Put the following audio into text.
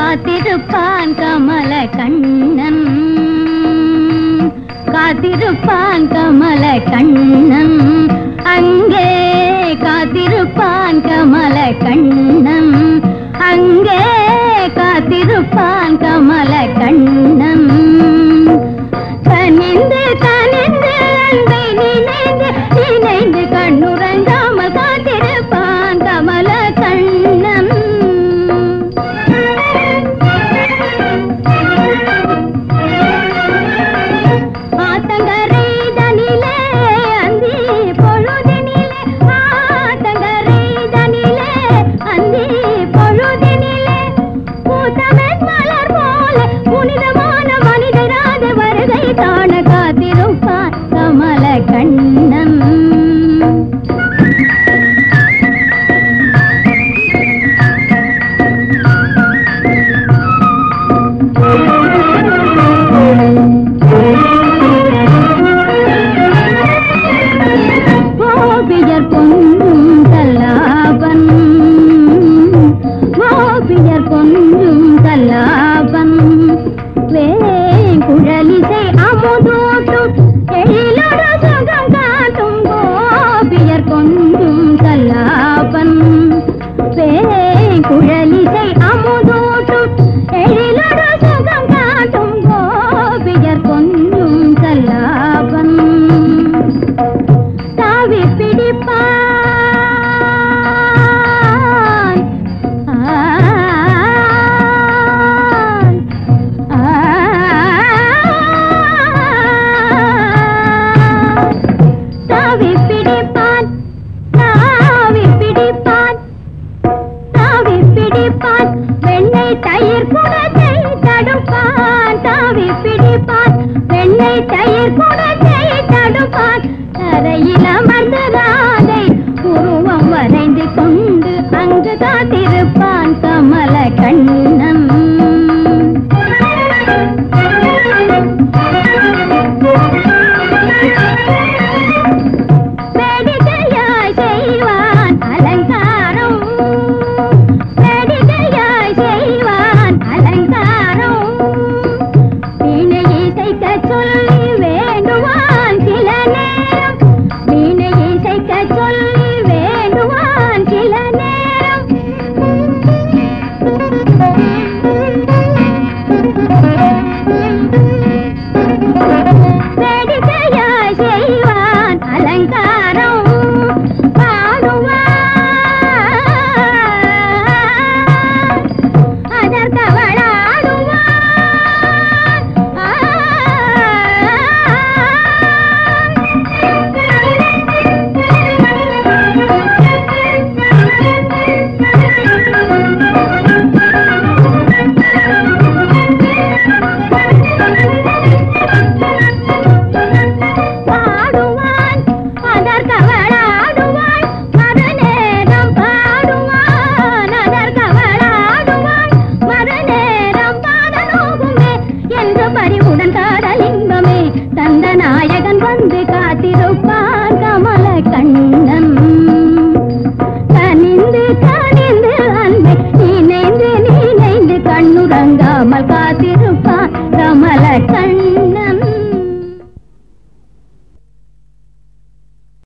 காத்திருப்பான் கமல கண்ணன் காத்திருப்பான் கமல கண்ணன் அங்கே காத்திருப்பான் கமல கண்ணன் அங்கே காத்திருப்பான் கமல கண்ணன் கனிந்து கனிந்து அன்பை நினைந்து நினைந்து கண்ணுறங்காமல் காத்திருப்பான் கமல கண்ணன் ஆத்தங்கரை தனிலே அந்தி பொழுதினிலே ஆத்தங்கரை தனிலே அந்தி பொழுதினிலே பூத்தமென் மலர் போல புனிதமான மனிதராத வருகை காண காத்திருப்பான் கமல கண்ணன் கோபியர் பொங்கும் கல்லாபன் கோபியர் பொங்கும் கல்லாபன் வேங்குழலிசை அமுதூட்டும் எழிலொரு சுகம் காட்டும் கோபியர் கொஞ்சும் கல்லாபன் வேங்குழலிசை அமுதூட்டும் எழிலொரு சுகம் காட்டும் கோபியர் கொஞ்சும் கல்லாபன் தாவி பிடிப்பான் ஆன், ஆன். தாவி பிடிப்பான் தாவி பிடிப்பான் தாவி பிடிப்பான் வெண்ணெய் தயிர் குடத்தை தடுப்பான் தாவி பிடிப்பான் வெண்ணெய் தயிர் குடத்தை தடுப்பான் தரையில் அமர்ந்து ராதை உருவம் வரைந்து கொண்டு அங்கு காத்திருப்பான் கமல கண்ணன்